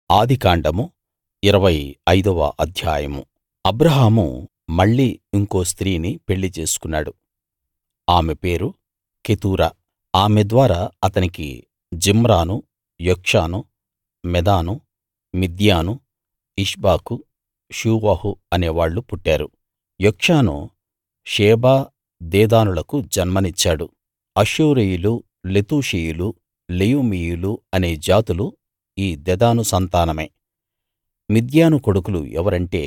ఆదికాండము ఇరవై ఐదవ అధ్యాయము అబ్రాహాము మళ్ళీ ఇంకో స్త్రీని పెళ్లి చేసుకున్నాడు ఆమె పేరుకెతూరా ఆమె ద్వారా అతనికి Zimran Jokshan Medan Midian Ishbak Shuah అనేవాళ్ళు పుట్టారు యొక్షాను షేబ దెదానులకు జన్మనిచ్చాడు అష్షూరీయులు లెతూషీయులు లెయుమీయులు అనే జాతులు ఈ దెదాను సంతానమే మిద్యాను కొడుకులు ఎవరంటే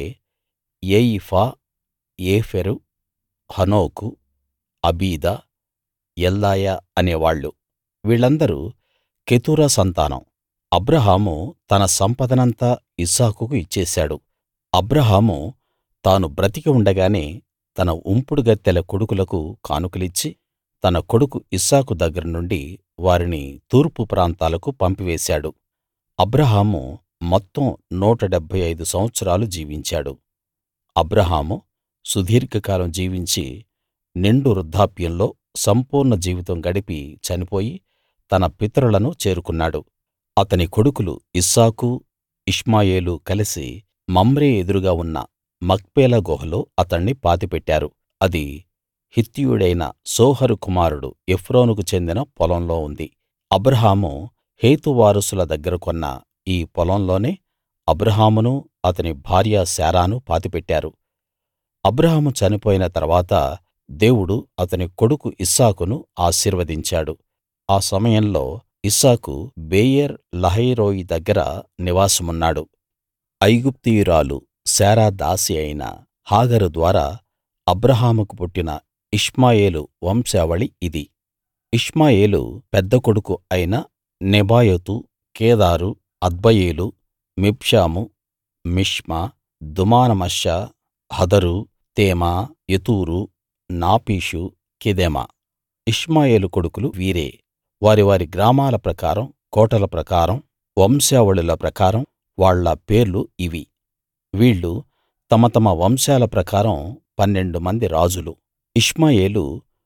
ఏయిఫా ఏఫెరు హనోకు అబీదా ఎల్దాయా అనేవాళ్ళు వీళ్ళందరూ కెతూరా సంతానం అబ్రాహాము తన సంపదనంతా ఇస్సాకుకు ఇచ్చేశాడు అబ్రాహాము తాను బ్రతికి ఉండగానే తన ఉంపుడుగత్తెల కొడుకులకు కానుకలిచ్చి తన కొడుకు ఇస్సాకు దగ్గర నుండి వారిని తూర్పు ప్రాంతాలకు పంపివేశాడు అబ్రాహాము మొత్తం 175 సంవత్సరాలు జీవించాడు అబ్రాహాము సుదీర్ఘకాలం జీవించి నిండు వృద్ధాప్యంలో సంపూర్ణ జీవితం గడిపి చనిపోయి తన పితరులను చేరుకున్నాడు అతని కొడుకులు ఇస్సాకు ఇష్మాయేలు కలిసి మమ్రే ఎదురుగా ఉన్న మక్పేలా గుహలో అతణ్ణి పాతిపెట్టారు అది హిత్తీయుడైన సోహరు కుమారుడు ఎఫ్రోనుకు చెందిన పొలంలో ఉంది అబ్రాహాము హేతు వారసుల దగ్గర కొన్న ఈ పొలంలోనే అబ్రాహామునూ అతని భార్య శారాను పాతిపెట్టారు అబ్రాహాము చనిపోయిన తర్వాత దేవుడు అతని కొడుకు ఇస్సాకును ఆశీర్వదించాడు ఆ సమయంలో ఇస్సాకు బేయేర్ లహైరోయి దగ్గర నివాసమున్నాడు ఐగుప్తీయురాలు శారా దాసి అయిన హాగరు ద్వారా అబ్రాహాముకు పుట్టిన ఇష్మాయేలు వంశావళి ఇది ఇష్మాయేలు పెద్ద కొడుకు అయిన నెబాయోతు కేదారు అద్బయీలు మిబ్షాము మిష్మా దుమానమశ్శా హదరు తేమా యెతూరు నాపీషు కెదెమా ఇష్మాయేలు కొడుకులు వీరే వారి వారి గ్రామాల ప్రకారం కోటల ప్రకారం వంశావళుల ప్రకారం వాళ్ళ పేర్లు ఇవి వీళ్ళు తమ తమ వంశాల ప్రకారం పన్నెండు మంది రాజులు ఇష్మాయేలు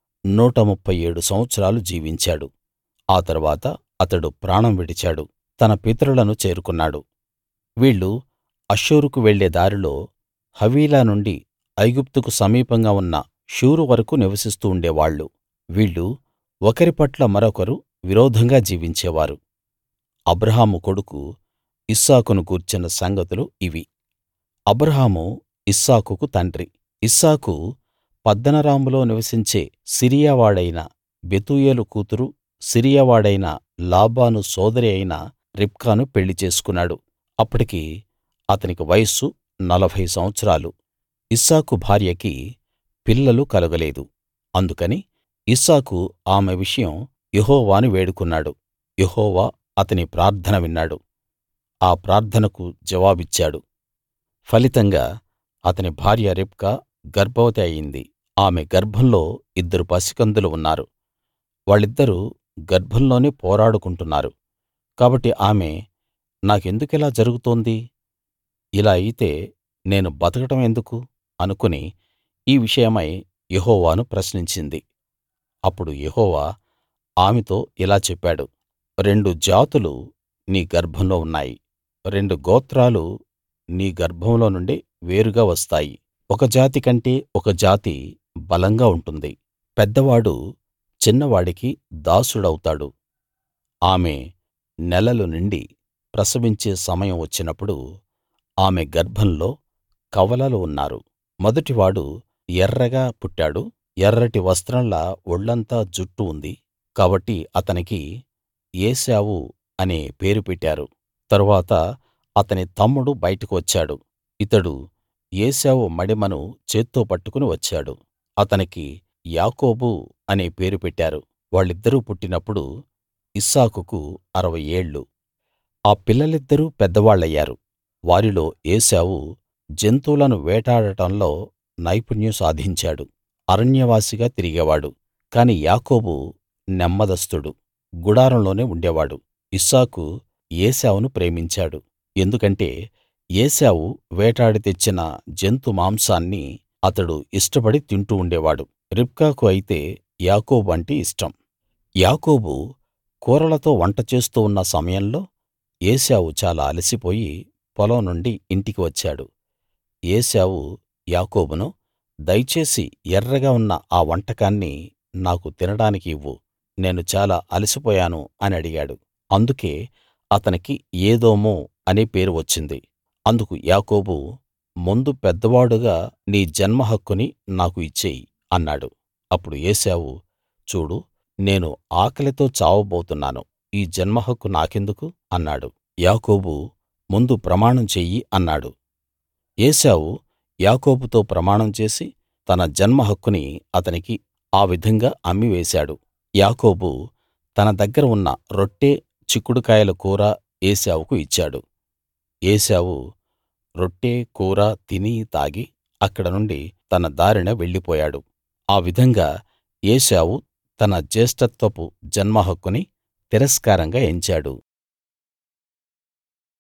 137 సంవత్సరాలు జీవించాడు ఆ తరువాత అతడు ప్రాణం విడిచాడు తన పితరులను చేరుకున్నాడు వీళ్ళు అష్షూరుకు వెళ్ళే దారిలో హవీలా నుండి ఐగుప్తుకు సమీపంగా ఉన్న షూరు వరకూ నివసిస్తూ ఉండేవాళ్ళు వీళ్ళు ఒకరి పట్ల మరొకరు విరోధంగా జీవించేవారు అబ్రాహాము కొడుకు ఇస్సాకును గూర్చిన సంగతులు ఇవి అబ్రాహాము ఇస్సాకుకు తండ్రి ఇస్సాకు పద్దనరాములో నివసించే సిరియా వాడైన బెతూయేలు కూతురు సిరియా వాడైన లాబాను సోదరి అయిన రిబ్కాను పెళ్లి చేసుకున్నాడు అప్పటికి అతనికి వయస్సు నలభై సంవత్సరాలు ఇస్సాకు భార్యకి పిల్లలు కలుగలేదు అందుకని ఇస్సాకు ఆమె విషయం యెహోవాను వేడుకున్నాడు యెహోవా అతని ప్రార్థన విన్నాడు ఆ ప్రార్థనకు జవాబిచ్చాడు ఫలితంగా అతని భార్య రిబ్కా గర్భవతి అయింది ఆమె గర్భంలో ఇద్దరు పసికందులు ఉన్నారు వాళ్ళిద్దరూ గర్భంలోనే పోరాడుకుంటున్నారు కాబట్టి ఆమె నాకెందుకిలా జరుగుతోంది ఇలా అయితే నేను బతకడం ఎందుకు అనుకుని ఈ విషయమై యెహోవాను ప్రశ్నించింది అప్పుడు యెహోవా ఆమెతో ఇలా చెప్పాడు రెండు జాతులు నీ గర్భంలో ఉన్నాయి రెండు గోత్రాలు నీ గర్భంలో నుండి వేరుగా వస్తాయి ఒక జాతి కంటే ఒక జాతి బలంగా ఉంటుంది పెద్దవాడు చిన్నవాడికి దాసుడవుతాడు ఆమె నెలలు నిండి ప్రసవించే సమయం వచ్చినప్పుడు ఆమె గర్భంలో కవలలు ఉన్నారు మొదటివాడు ఎర్రగా పుట్టాడు ఎర్రటి వస్త్రంలా ఒళ్ళంతా జుట్టు ఉంది కాబట్టి అతనికి ఏశావు అనే పేరు పెట్టారు తరువాత అతని తమ్ముడు బయటకు వచ్చాడు ఇతడు ఏశావు మడిమను చేత్తో పట్టుకుని వచ్చాడు అతనికి యాకోబు అనే పేరు పెట్టారు వాళ్ళిద్దరూ పుట్టినప్పుడు ఇస్సాకుకు అరవై ఏళ్ళు ఆ పిల్లలిద్దరూ పెద్దవాళ్ళయ్యారు వారిలో ఏశావు జంతువులను వేటాడటంలో నైపుణ్యం సాధించాడు అరణ్యవాసిగా తిరిగేవాడు కాని యాకోబు నెమ్మదస్తుడు గుడారంలోనే ఉండేవాడు ఇస్సాకు ఏశావును ప్రేమించాడు ఎందుకంటే ఏశావు వేటాడి తెచ్చిన జంతు మాంసాన్ని అతడు ఇష్టపడి తింటూ ఉండేవాడు రిబ్కాకు అయితే యాకోబు అంటే ఇష్టం యాకోబు కూరలతో వంట చేస్తూ ఉన్న సమయంలో ఏశావు చాలా అలసిపోయి పొలం నుండి ఇంటికి వచ్చాడు ఏశావు యాకోబును దయచేసి ఎర్రగా ఉన్న ఆ వంటకాన్ని నాకు తినడానికి ఇవ్వు నేను చాలా అలసిపోయాను అని అడిగాడు అందుకే అతనికి ఏదోము అనే పేరు వచ్చింది అందుకు యాకోబు ముందు పెద్దవాడుగా నీ జన్మ హక్కుని నాకు ఇచ్చెయ్యి అన్నాడు అప్పుడు ఏశావు చూడు నేను ఆకలితో చావబోతున్నాను ఈ జన్మ హక్కు నాకెందుకు అన్నాడు యాకోబు ముందు ప్రమాణం చెయ్యి అన్నాడు ఏశావు యాకోబుతో ప్రమాణం చేసి తన జన్మ హక్కుని అతనికి ఆ విధంగా అమ్మివేశాడు యాకోబు తన దగ్గర ఉన్న రొట్టె చిక్కుడుకాయల కూర ఏశావుకు ఇచ్చాడు ఏశావు రొట్టె కూర తిని తాగి అక్కడ నుండి తన దారిన వెళ్ళిపోయాడు ఆ విధంగా ఏశావు తన జ్యేష్ఠత్వపు జన్మ హక్కుని తిరస్కారంగా ఎంచాడు